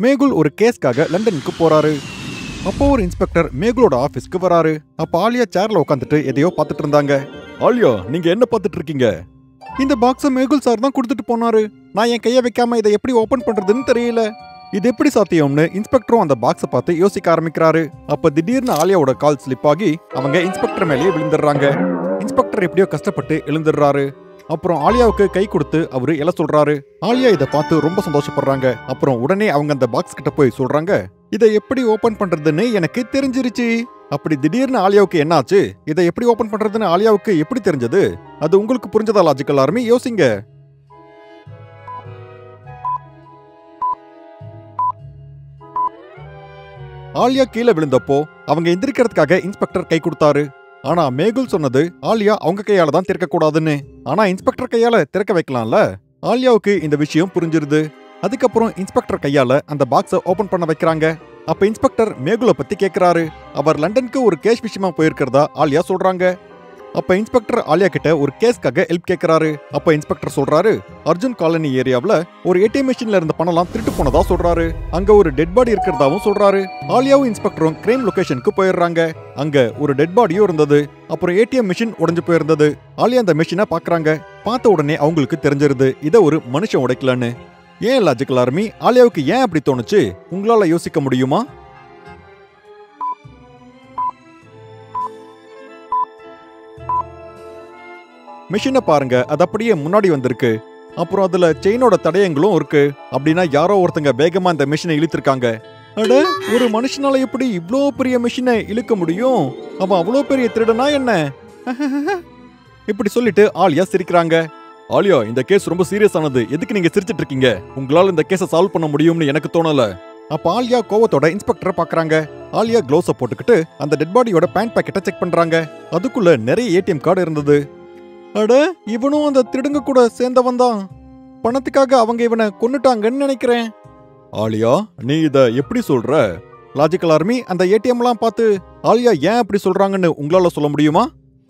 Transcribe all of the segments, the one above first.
மேகுல் ஒரு கேஸ்க்காக லண்டனுக்கு போறாரு அப்போ ஒரு இன்ஸ்பெக்டர் மேகுலோட ஆபீஸ்க்கு வராரு அப்ப ஆலியா சேர்ல உட்காந்துட்டு எதையோ பார்த்துட்டு இருந்தாங்க ஆலியா நீங்க என்ன பார்த்துட்டு இருக்கீங்க இந்த பாக்ஸை மேகுல் சார் தான் கொடுத்துட்டு போனாரு நான் என் கையை வைக்காம இதை எப்படி ஓபன் பண்றதுன்னு தெரியல இது எப்படி சாத்தியம்னு இன்ஸ்பெக்டரும் அந்த பாக்ஸை பார்த்து யோசிக்க ஆரம்பிக்கிறாரு அப்ப திடீர்னு ஆலியாவோட கால் ஸ்லிப் ஆகி அவங்க இன்ஸ்பெக்டர் மேலேயே விழுந்துடுறாங்க இன்ஸ்பெக்டர் எப்படியோ கஷ்டப்பட்டு எழுந்துடுறாரு அப்புறம் ஆலியாவுக்கு கை கொடுத்து அவரு எல சொல்றாரு ஆலியா இதை பார்த்து ரொம்ப சந்தோஷப்படுறாங்க அப்புறம் உடனே அவங்க அந்த பாக்ஸ் கிட்ட போய் சொல்றாங்க இதை எப்படி ஓபன் பண்றதுன்னு எனக்கு தெரிஞ்சிருச்சு அப்படி திடீர்னு ஆலியாவுக்கு என்னாச்சு இதை எப்படி ஓபன் பண்றதுன்னு ஆலியாவுக்கு எப்படி தெரிஞ்சது அது உங்களுக்கு புரிஞ்சதா லாஜிக்கல் ஆர்மி யோசிங்க ஆலியா கீழே விழுந்தப்போ அவங்க எந்திரிக்கிறதுக்காக இன்ஸ்பெக்டர் கை கொடுத்தாரு ஆனா மேகுல் சொன்னது ஆலியா அவங்க கையால தான் திறக்க கூடாதுன்னு ஆனா இன்ஸ்பெக்டர் கையால திறக்க வைக்கலாம்ல ஆலியாவுக்கு இந்த விஷயம் புரிஞ்சிருது அதுக்கப்புறம் இன்ஸ்பெக்டர் கையால அந்த பாக்ஸை ஓபன் பண்ண வைக்கிறாங்க அப்ப இன்ஸ்பெக்டர் மேகுலை பத்தி கேக்குறாரு அவர் லண்டனுக்கு ஒரு கேஸ் விஷயமா போயிருக்கிறதா ஆலியா சொல்றாங்க அப்ப இன்ஸ்பெக்டர் ஆலியா கிட்ட ஒரு கேஸ்க்காக ஹெல்ப் கேக்குறாரு அப்ப இன்ஸ்பெக்டர் சொல்றாரு அர்ஜுன் காலனி ஏரியாவுல ஒரு ஏடிஎம் மிஷின்ல இருந்த பணம்லாம் திருட்டு போனதா சொல்றாரு அங்க ஒரு டெட் பாடி இருக்கிறதாவும் சொல்றாரு ஆலியாவும் இன்ஸ்பெக்டரும் கிரைம் லொகேஷனுக்கு போயிடுறாங்க அங்க ஒரு டெட் பாடியும் இருந்தது அப்புறம் ஏடிஎம் மிஷின் உடைஞ்சு போயிருந்தது ஆலியா அந்த மிஷினை பாக்குறாங்க பார்த்த உடனே அவங்களுக்கு தெரிஞ்சிருது இதை ஒரு மனுஷன் உடைக்கலன்னு ஏன் லாஜிக்கல் ஆர்மி ஆலியாவுக்கு ஏன் அப்படி தோணுச்சு உங்களால யோசிக்க முடியுமா மிஷினை பாருங்க அது அப்படியே முன்னாடி வந்திருக்கு அப்புறம் அதுல செயினோட தடயங்களும் இருக்கு அப்படின்னா யாரோ ஒருத்தங்க வேகமா இந்த மிஷினை இழுத்திருக்காங்க அட ஒரு மனுஷனால எப்படி இவ்ளோ பெரிய மிஷினை இழுக்க முடியும் அவன் அவ்வளோ பெரிய திருடனா என்ன இப்படி சொல்லிட்டு ஆலியா சிரிக்கிறாங்க ஆலியா இந்த கேஸ் ரொம்ப சீரியஸானது எதுக்கு நீங்க சிரிச்சிட்டு இருக்கீங்க உங்களால இந்த கேஸை சால்வ் பண்ண முடியும்னு எனக்கு தோணல அப்ப ஆலியா கோவத்தோட இன்ஸ்பெக்டரை பாக்குறாங்க ஆலியா க்ளோஸை போட்டுக்கிட்டு அந்த டெட் பாடியோட பேண்ட் பாக்கெட்டை செக் பண்றாங்க அதுக்குள்ள நிறைய ஏடிஎம் கார்டு இருந்தது அட இவனும் அந்த திருடுங்க கூட சேர்ந்தவன் தான் பணத்துக்காக அவங்க இவனை கொன்னுட்டாங்கன்னு நினைக்கிறேன் ஆலியா நீ இத எப்படி சொல்ற லாஜிக்கல் ஆர்மி அந்த ஏடிஎம்லாம் பார்த்து ஆலியா ஏன் அப்படி சொல்றாங்கன்னு உங்களால சொல்ல முடியுமா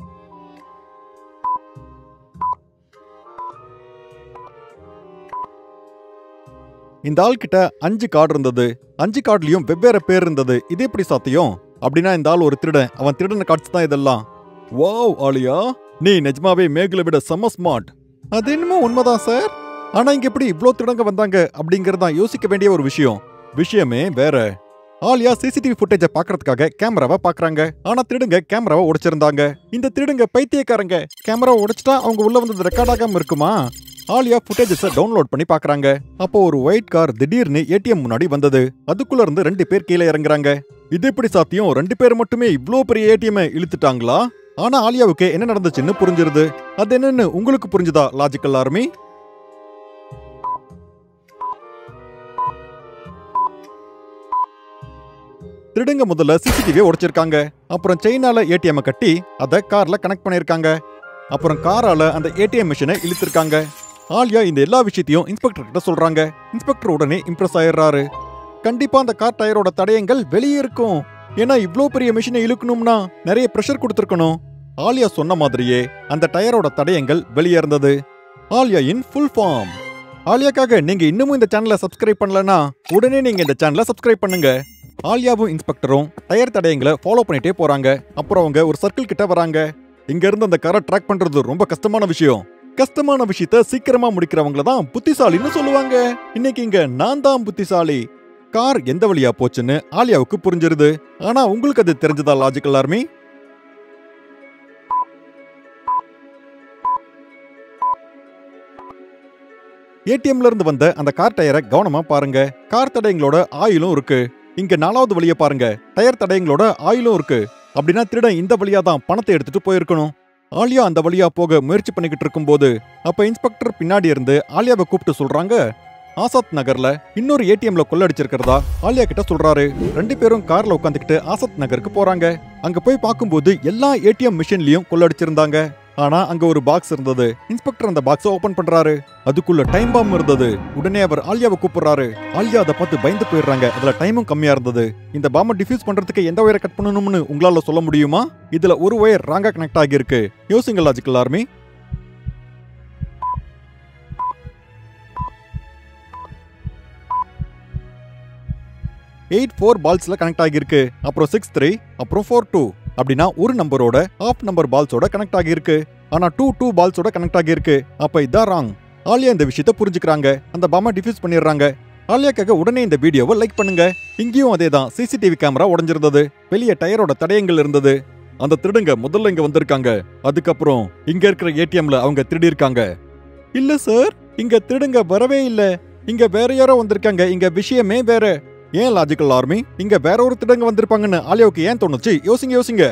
இந்த ஆள் கிட்ட அஞ்சு கார்டு இருந்தது அஞ்சு கார்டுலயும் வெவ்வேறு பேர் இருந்தது இது எப்படி சாத்தியம் அப்படின்னா இந்த ஆள் ஒரு திருடன் அவன் திருடன கார்ட்ஸ் தான் இதெல்லாம் வாவ் ஆலியா நீ நிஜமாவே மேகுல விட செம்ம ஸ்மார்ட் அது என்னமோ உண்மைதான் சார் ஆனா இங்க எப்படி இவ்ளோ திருடங்க வந்தாங்க அப்படிங்கறது தான் யோசிக்க வேண்டிய ஒரு விஷயம் விஷயமே வேற ஆலியா சிசிடிவி ஃபுட்டேஜை பார்க்கறதுக்காக கேமராவை பார்க்கறாங்க ஆனா திருடுங்க கேமராவை உடைச்சிருந்தாங்க இந்த திருடுங்க பைத்தியக்காரங்க கேமராவை உடைச்சிட்டா அவங்க உள்ள வந்தது ரெக்கார்ட் ஆகாம இருக்குமா ஆலியா ஃபுட்டேஜஸை டவுன்லோட் பண்ணி பார்க்கறாங்க அப்போ ஒரு ஒயிட் கார் திடீர்னு ஏடிஎம் முன்னாடி வந்தது அதுக்குள்ள இருந்து ரெண்டு பேர் கீழே இறங்குறாங்க இது எப்படி சாத்தியம் ரெண்டு பேர் மட்டுமே இவ்ளோ பெரிய ஏடிஎம் இழுத்துட்டாங்களா ஆனா ஆலியாவுக்கு என்ன நடந்துச்சுன்னு புரிஞ்சிருது அது என்னன்னு உங்களுக்கு புரிஞ்சுதா லாஜிக்கல் ஆர்மி திருடுங்க முதல்ல சிசிடிவியை உடைச்சிருக்காங்க அப்புறம் செயினால ஏடிஎம் கட்டி அதை கார்ல கனெக்ட் பண்ணிருக்காங்க அப்புறம் காரால அந்த ஏடிஎம் மிஷினை இழுத்திருக்காங்க ஆலியா இந்த எல்லா விஷயத்தையும் இன்ஸ்பெக்டர் கிட்ட சொல்றாங்க இன்ஸ்பெக்டர் உடனே இம்ப்ரெஸ் ஆயிடுறாரு கண்டிப்பா அந்த கார் டயரோட தடயங்கள் வெளியே இருக்கும் ஏன்னா இவ்ளோ பெரிய மிஷினை இழுக்கணும்னா நிறைய ப்ரெஷர் கொடுத்துருக்கணும் ஆலியா சொன்ன மாதிரியே அந்த டயரோட தடயங்கள் வெளியே இருந்தது ஆலியா இன் ஃபுல் ஃபார்ம் ஆலியாக்காக நீங்க இன்னமும் இந்த சேனலை சப்ஸ்கிரைப் பண்ணலனா உடனே நீங்க இந்த சேனலை சப்ஸ்கிரைப் பண்ணுங்க ஆலியாவும் இன்ஸ்பெக்டரும் டயர் தடயங்களை ஃபாலோ பண்ணிட்டே போறாங்க அப்புறம் அவங்க ஒரு சர்க்கிள் கிட்ட வராங்க இங்க இருந்து அந்த காரை ட்ராக் பண்றது ரொம்ப கஷ்டமான விஷயம் கஷ்டமான விஷயத்த சீக்கிரமா முடிக்கிறவங்கள தான் புத்திசாலின்னு சொல்லுவாங்க இன்னைக்கு இங்க நான் தான் புத்திசாலி கார் எந்த வழியா போச்சுன்னு ஆலியாவுக்கு புரிஞ்சிருது ஆனா உங்களுக்கு அது தெரிஞ்சதா லாஜிக்கல் ஆர்மி ஏடிஎம்ல இருந்து வந்த அந்த கார் டயரை கவனமா பாருங்க கார் தடயங்களோட ஆயிலும் இருக்கு இங்க நாலாவது வழியை பாருங்க டயர் தடயங்களோட ஆயிலும் இருக்கு அப்படின்னா திருடன் இந்த வழியா தான் பணத்தை எடுத்துட்டு போயிருக்கணும் ஆலியா அந்த வழியா போக முயற்சி பண்ணிக்கிட்டு இருக்கும்போது அப்ப இன்ஸ்பெக்டர் பின்னாடி இருந்து ஆலியாவை கூப்பிட்டு சொல்றாங்க ஆசாத் நகர்ல இன்னொரு ஏடிஎம்ல கொள்ளடிச்சிருக்கிறதா ஆலியா கிட்ட சொல்றாரு ரெண்டு பேரும் கார்ல உட்காந்துக்கிட்டு ஆசாத் நகருக்கு போறாங்க அங்க போய் பார்க்கும்போது எல்லா ஏடிஎம் மிஷின்லயும் கொள்ளடிச்சிருந்தாங்க ஆனா அங்க ஒரு பாக்ஸ் இருந்தது இன்ஸ்பெக்டர் அந்த பாக்ஸை ஓபன் பண்றாரு அதுக்குள்ள டைம் பாம் இருந்தது உடனே அவர் ஆலியாவை கூப்பிடுறாரு ஆலியா அதை பார்த்து பயந்து போயிடுறாங்க அதுல டைமும் கம்மியா இருந்தது இந்த பாம்பை டிஃப்யூஸ் பண்றதுக்கு எந்த ஒயரை கட் பண்ணணும்னு உங்களால சொல்ல முடியுமா இதுல ஒரு ஒயர் ராங்கா கனெக்ட் ஆகியிருக்கு யோசிங்க லாஜிக்கல் ஆர்மி எயிட் ஃபோர் பால்ஸ்ல கனெக்ட் ஆகியிருக்கு அப்புறம் சிக்ஸ் த்ரீ அப்புறம் ஃபோர் டூ அப்படின்னா ஒரு நம்பரோட ஆஃப் நம்பர் பால்ஸோட கனெக்ட் ஆகியிருக்கு ஆனா டூ டூ பால்ஸோட கனெக்ட் ஆகியிருக்கு அப்ப இதான் ராங் ஆலியா இந்த விஷயத்த புரிஞ்சுக்கிறாங்க அந்த பாம டிஃப்யூஸ் பண்ணிடுறாங்க ஆலியாக்காக உடனே இந்த வீடியோவை லைக் பண்ணுங்க இங்கேயும் அதே தான் சிசிடிவி கேமரா உடைஞ்சிருந்தது வெளியே டயரோட தடயங்கள் இருந்தது அந்த திருடுங்க முதல்ல இங்க வந்திருக்காங்க அதுக்கப்புறம் இங்க இருக்கிற ஏடிஎம்ல அவங்க திருடி இருக்காங்க இல்ல சார் இங்க திருடுங்க வரவே இல்ல இங்க வேற யாரோ வந்திருக்காங்க இங்க விஷயமே வேற ஏன் லாஜிக்கல் ஆர்மி இங்க வேற ஒரு திருடங்க வந்திருப்பாங்கன்னு ஆலியாவுக்கு ஏன் தோணுச்சு யோசிங்க யோசிங்க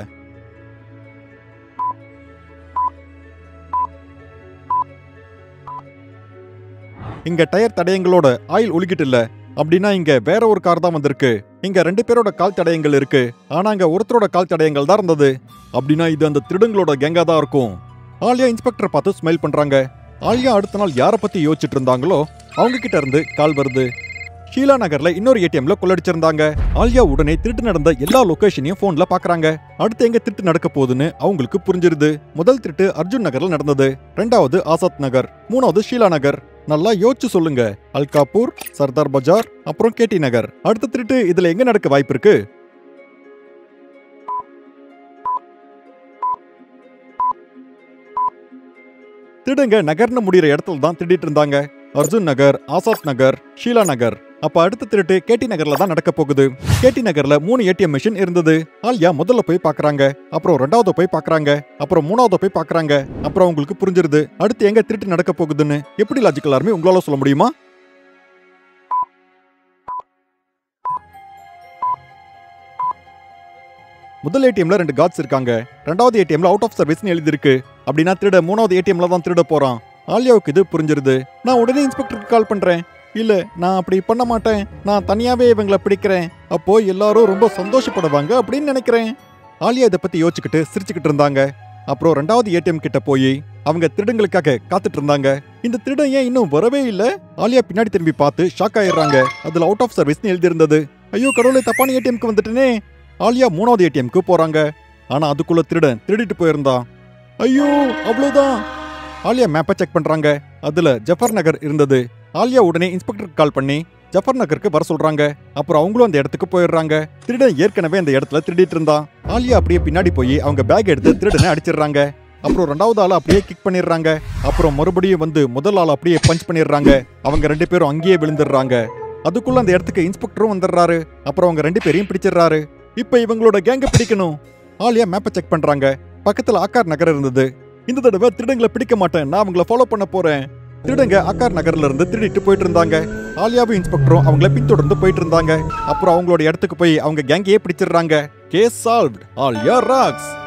இங்க டயர் தடயங்களோட ஆயில் ஒழுகிட்டு இல்ல அப்படின்னா இங்க வேற ஒரு கார் தான் வந்திருக்கு இங்க ரெண்டு பேரோட கால் தடயங்கள் இருக்கு ஆனா இங்க ஒருத்தரோட கால் தடயங்கள் தான் இருந்தது அப்படின்னா இது அந்த திருடங்களோட கேங்கா தான் இருக்கும் ஆலியா இன்ஸ்பெக்டரை பார்த்து ஸ்மைல் பண்றாங்க ஆலியா அடுத்த நாள் யாரை பத்தி யோசிச்சுட்டு இருந்தாங்களோ அவங்க கிட்ட இருந்து கால் வருது ஷீலா நகர்ல இன்னொரு ஏடிஎம்ல கொள்ளடிச்சிருந்தாங்க ஆலியா உடனே திருட்டு நடந்த எல்லா லொகேஷனையும் போன்ல பாக்குறாங்க அடுத்து எங்க திருட்டு நடக்க போகுதுன்னு அவங்களுக்கு புரிஞ்சிருது முதல் திருட்டு அர்ஜுன் நகர்ல நடந்தது ரெண்டாவது ஆசாத் நகர் மூணாவது ஷீலா நகர் நல்லா யோசிச்சு சொல்லுங்க அல்காப்பூர் சர்தார் பஜார் அப்புறம் கேடி நகர் அடுத்த திருட்டு இதுல எங்க நடக்க வாய்ப்பு இருக்கு திருடுங்க நகர்னு முடியிற இடத்துல தான் திருடிட்டு இருந்தாங்க அர்ஜுன் நகர் ஆசாத் நகர் ஷீலா நகர் அப்ப அடுத்த திருட்டு கேடி நகர்ல தான் நடக்க போகுது கேடி நகர்ல மூணு ஏடிஎம் மிஷின் இருந்தது ஆலியா முதல்ல போய் பாக்குறாங்க அப்புறம் ரெண்டாவது போய் பாக்குறாங்க அப்புறம் மூணாவது போய் பாக்குறாங்க அப்புறம் உங்களுக்கு புரிஞ்சிருது அடுத்து எங்க திருட்டு நடக்க போகுதுன்னு எப்படி லாஜிக்கல் ஆர்மி உங்களால சொல்ல முடியுமா முதல் ஏடிஎம்ல ரெண்டு காட்ஸ் இருக்காங்க ரெண்டாவது ஏடிஎம்ல அவுட் ஆஃப் சர்வீஸ்னு எழுதிருக்கு அப்படின்னா திருட மூணாவது ஏடிஎம்ல தான் திருட போறான் ஆலியாவுக்கு இது புரிஞ்சிருது நான் உடனே இன்ஸ்பெக்டருக்கு கால் பண்றேன் இல்ல நான் அப்படி பண்ண மாட்டேன் நான் தனியாவே இவங்களை பிடிக்கிறேன் அப்போ எல்லாரும் ரொம்ப சந்தோஷப்படுவாங்க அப்படின்னு நினைக்கிறேன் ஆலியா இதை பத்தி யோசிச்சுக்கிட்டு சிரிச்சுக்கிட்டு இருந்தாங்க அப்புறம் ரெண்டாவது ஏடிஎம் கிட்ட போய் அவங்க திருடங்களுக்காக காத்துட்டு இருந்தாங்க இந்த திருடன் ஏன் இன்னும் வரவே இல்ல ஆலியா பின்னாடி திரும்பி பார்த்து ஷாக் ஆயிடுறாங்க அதுல அவுட் ஆஃப் சர்வீஸ்னு எழுதியிருந்தது ஐயோ கடவுளே தப்பான ஏடிஎம்க்கு வந்துட்டேனே ஆலியா மூணாவது ஏடிஎம்க்கு போறாங்க ஆனா அதுக்குள்ள திருடன் திருடிட்டு போயிருந்தான் ஐயோ அவ்வளவுதான் ஆலியா மேப்பை செக் பண்றாங்க அதுல ஜஃபர் நகர் இருந்தது ஆலியா உடனே இன்ஸ்பெக்டருக்கு கால் பண்ணி ஜஃபர் நகருக்கு வர சொல்றாங்க அப்புறம் அவங்களும் அந்த இடத்துக்கு போயிடுறாங்க திருடன் ஏற்கனவே அந்த இடத்துல திருடிட்டு இருந்தான் ஆலியா அப்படியே பின்னாடி போய் அவங்க பேக் எடுத்து திருடனை அடிச்சிடுறாங்க அப்புறம் ரெண்டாவது ஆளை அப்படியே கிக் பண்ணிடுறாங்க அப்புறம் மறுபடியும் வந்து முதல் ஆள் அப்படியே பஞ்ச் பண்ணிடுறாங்க அவங்க ரெண்டு பேரும் அங்கேயே விழுந்துடுறாங்க அதுக்குள்ள அந்த இடத்துக்கு இன்ஸ்பெக்டரும் வந்துடுறாரு அப்புறம் அவங்க ரெண்டு பேரையும் பிடிச்சிடுறாரு இப்ப இவங்களோட கேங்க பிடிக்கணும் ஆலியா மேப்பை செக் பண்றாங்க பக்கத்துல ஆக்கார் நகர் இருந்தது இந்த தடவை திருடங்களை பிடிக்க மாட்டேன் நான் அவங்கள ஃபாலோ பண்ண போறேன் திருடங்க ஆக்கார் நகர்ல இருந்து திருடிட்டு போயிட்டு இருந்தாங்க ஆலியாவும் இன்ஸ்பெக்டரும் அவங்கள பின்தொடர்ந்து போயிட்டு இருந்தாங்க அப்புறம் அவங்களோட இடத்துக்கு போய் அவங்க கேங்கையே பிடிச்சிடுறாங்க கேஸ் சால்வ்ட் ஆலியா ராக்ஸ்